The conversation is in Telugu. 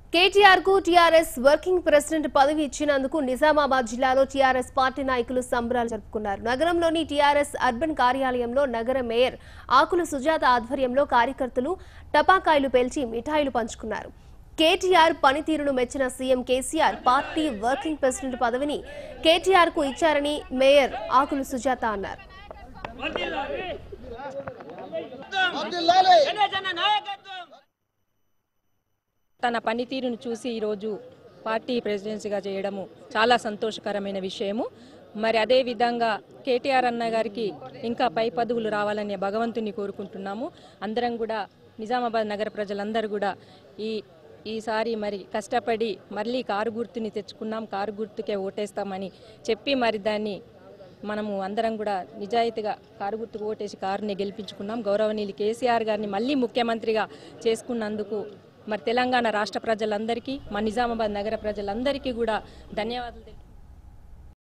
కేటీఆర్ కు టీఆర్ఎస్ వర్కింగ్ ప్రెసిడెంట్ పదవి ఇచ్చినందుకు నిజామాబాద్ జిల్లాలో టీఆర్ఎస్ పార్టీ నాయకులు సంబరాలు జరుపుకున్నారు నగరంలోని టీఆర్ఎస్ అర్బన్ కార్యాలయంలో నగర మేయర్ ఆకుల సుజాత ఆధ్వర్యంలో కార్యకర్తలు టపాకాయలు పేల్చి మిఠాయిలు పంచుకున్నారు కేటీఆర్ పనితీరును మెచ్చిన CM KCR party working president పదవిని కేటీఆర్ కు ఇచ్చారని మేయర్ ఆకుల సుజాత అన్నారు తన పనితీరును చూసి ఈరోజు పార్టీ ప్రెసిడెన్సీగా చేయడము చాలా సంతోషకరమైన విషయము మరి అదే విధంగా కేటీఆర్ అన్న గారికి ఇంకా పై పదవులు రావాలని భగవంతుని కోరుకుంటున్నాము అందరం కూడా నిజామాబాద్ నగర ప్రజలందరూ కూడా ఈ ఈసారి మరి కష్టపడి మళ్ళీ కారు గుర్తుని తెచ్చుకున్నాం కారు గుర్తుకే ఓటేస్తామని చెప్పి మరి దాన్ని మనము అందరం కూడా నిజాయితీగా కారు గుర్తుకు ఓటేసి కారుని గెలిపించుకున్నాం గౌరవనీయులు కేసీఆర్ గారిని మళ్ళీ ముఖ్యమంత్రిగా చేసుకున్నందుకు మరి తెలంగాణ రాష్ట్ర ప్రజలందరికీ మా నిజామాబాద్ నగర ప్రజలందరికీ కూడా ధన్యవాదాలు తెలుపు-